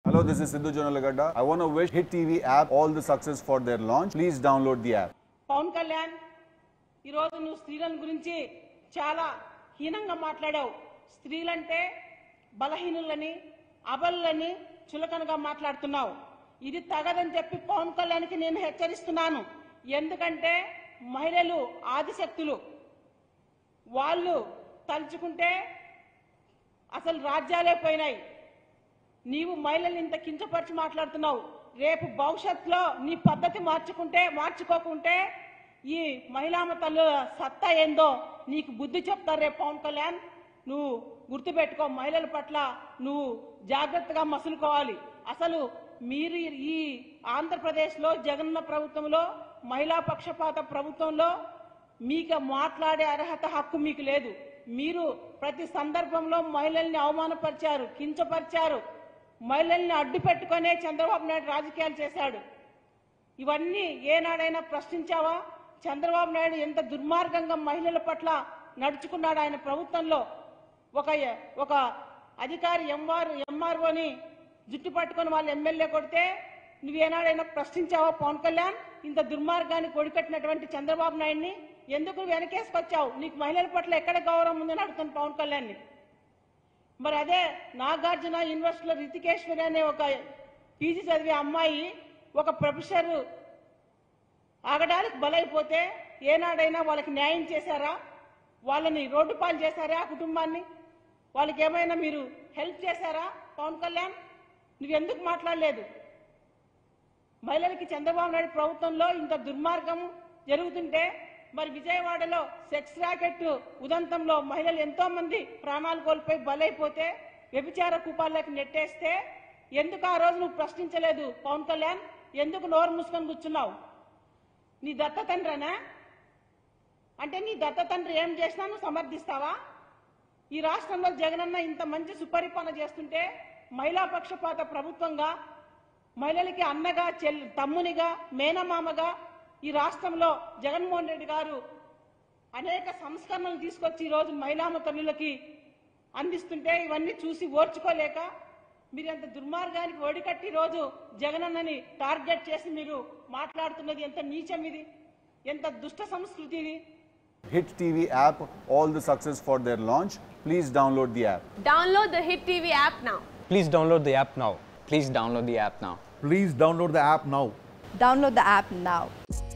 Hello, this is Sidhu Jonalagada. I want to wish Hit TV app all the success for their launch. Please download the app. Pawan Kalyan ఈరోజు నువ్వు స్త్రీలను గురించి చాలా హీనంగా మాట్లాడావు స్త్రీలంటే బలహీనులని అబలులని చులకనగా మాట్లాడుతున్నావు ఇది తగదని చెప్పి పవన్ కళ్యాణ్కి నేను హెచ్చరిస్తున్నాను ఎందుకంటే మహిళలు ఆదిశక్తులు వాళ్ళు తలుచుకుంటే అసలు రాజ్యాలే పోయినాయి నీవు మహిళల్ని ఇంత కించపరిచి మాట్లాడుతున్నావు రేపు భవిష్యత్తులో నీ పద్ధతి మార్చుకుంటే మార్చుకోకుంటే ఈ మహిళామ తల్లుల సత్తా ఏందో నీకు బుద్ధి చెప్తారు రేపు పవన్ కళ్యాణ్ నువ్వు గుర్తుపెట్టుకో మహిళల పట్ల నువ్వు జాగ్రత్తగా మసులుకోవాలి అసలు మీరు ఈ ఆంధ్రప్రదేశ్లో జగనన్న ప్రభుత్వంలో మహిళా పక్షపాత ప్రభుత్వంలో మీకు మాట్లాడే అర్హత హక్కు మీకు లేదు మీరు ప్రతి సందర్భంలో మహిళల్ని అవమానపరిచారు కించపరిచారు మహిళల్ని అడ్డు పెట్టుకునే చంద్రబాబు నాయుడు రాజకీయాలు చేశాడు ఇవన్నీ ఏనాడైనా ప్రశ్నించావా చంద్రబాబు నాయుడు ఎంత దుర్మార్గంగా మహిళల పట్ల నడుచుకున్నాడు ఆయన ప్రభుత్వంలో ఒక ఒక అధికారి ఎంఆర్ ఎంఆర్ఓని జుట్టు పట్టుకొని వాళ్ళు ఎమ్మెల్యే కొడితే నువ్వేనాడైనా ప్రశ్నించావా పవన్ కళ్యాణ్ ఇంత దుర్మార్గాన్ని కొడికట్టినటువంటి చంద్రబాబు నాయుడిని ఎందుకు వెనకేసుకొచ్చావు నీకు మహిళల పట్ల ఎక్కడ గౌరవం ఉందని అడుగుతాను పవన్ కళ్యాణ్ని మరి అదే నాగార్జున యూనివర్సిటీలో రితికేశ్వరి అనే ఒక పీజీ చదివే అమ్మాయి ఒక ప్రొఫెసర్ ఆగడానికి బలైపోతే ఏనాడైనా వాళ్ళకి న్యాయం చేశారా వాళ్ళని రోడ్డు పాలు చేశారా ఆ కుటుంబాన్ని వాళ్ళకి ఏమైనా మీరు హెల్ప్ చేశారా పవన్ కళ్యాణ్ నువ్వెందుకు మాట్లాడలేదు మహిళలకి చంద్రబాబు నాయుడు ప్రభుత్వంలో ఇంత దుర్మార్గం జరుగుతుంటే మరి విజయవాడలో సెక్స్ ర్యాకెట్ ఉదంతంలో మహిళలు ఎంతో మంది ప్రాణాలు కోల్పోయి బలైపోతే వ్యభిచార కూపాల్లోకి నెట్టేస్తే ఎందుకు ఆ రోజు నువ్వు ప్రశ్నించలేదు పవన్ కళ్యాణ్ ఎందుకు నోరు మూసుకొని కూర్చున్నావు నీ దత్త తండ్రనా అంటే నీ దత్త తండ్రి ఏం చేసినా నువ్వు సమర్థిస్తావా ఈ రాష్ట్రంలో జగనన్న ఇంత మంచి సుపరిపాలన చేస్తుంటే మహిళా పక్షపాత ప్రభుత్వంగా మహిళలకి అన్నగా చెల్ తమ్మునిగా మేనమామగా ఈ రాష్ట్రంలో జగన్మోహన్ రెడ్డి గారు అనేక సంస్కరణలు తీసుకొచ్చి ఈరోజు మహిళామ తల్లులకి అందిస్తుంటే ఇవన్నీ చూసి ఓర్చుకోలేక మీరు ఎంత దుర్మార్గానికి ఒడికట్టి ఈరోజు జగనన్నని టార్గెట్ చేసి మీరు మాట్లాడుతున్నది ఎంత నీచం ఇది ఎంత దుష్ట సంస్కృతి ఇది Hit TV app all the success for their launch. Please download the app. Download the Hit TV app now. Please download the app now. Please download the app now. Please download the app now. Download the app now.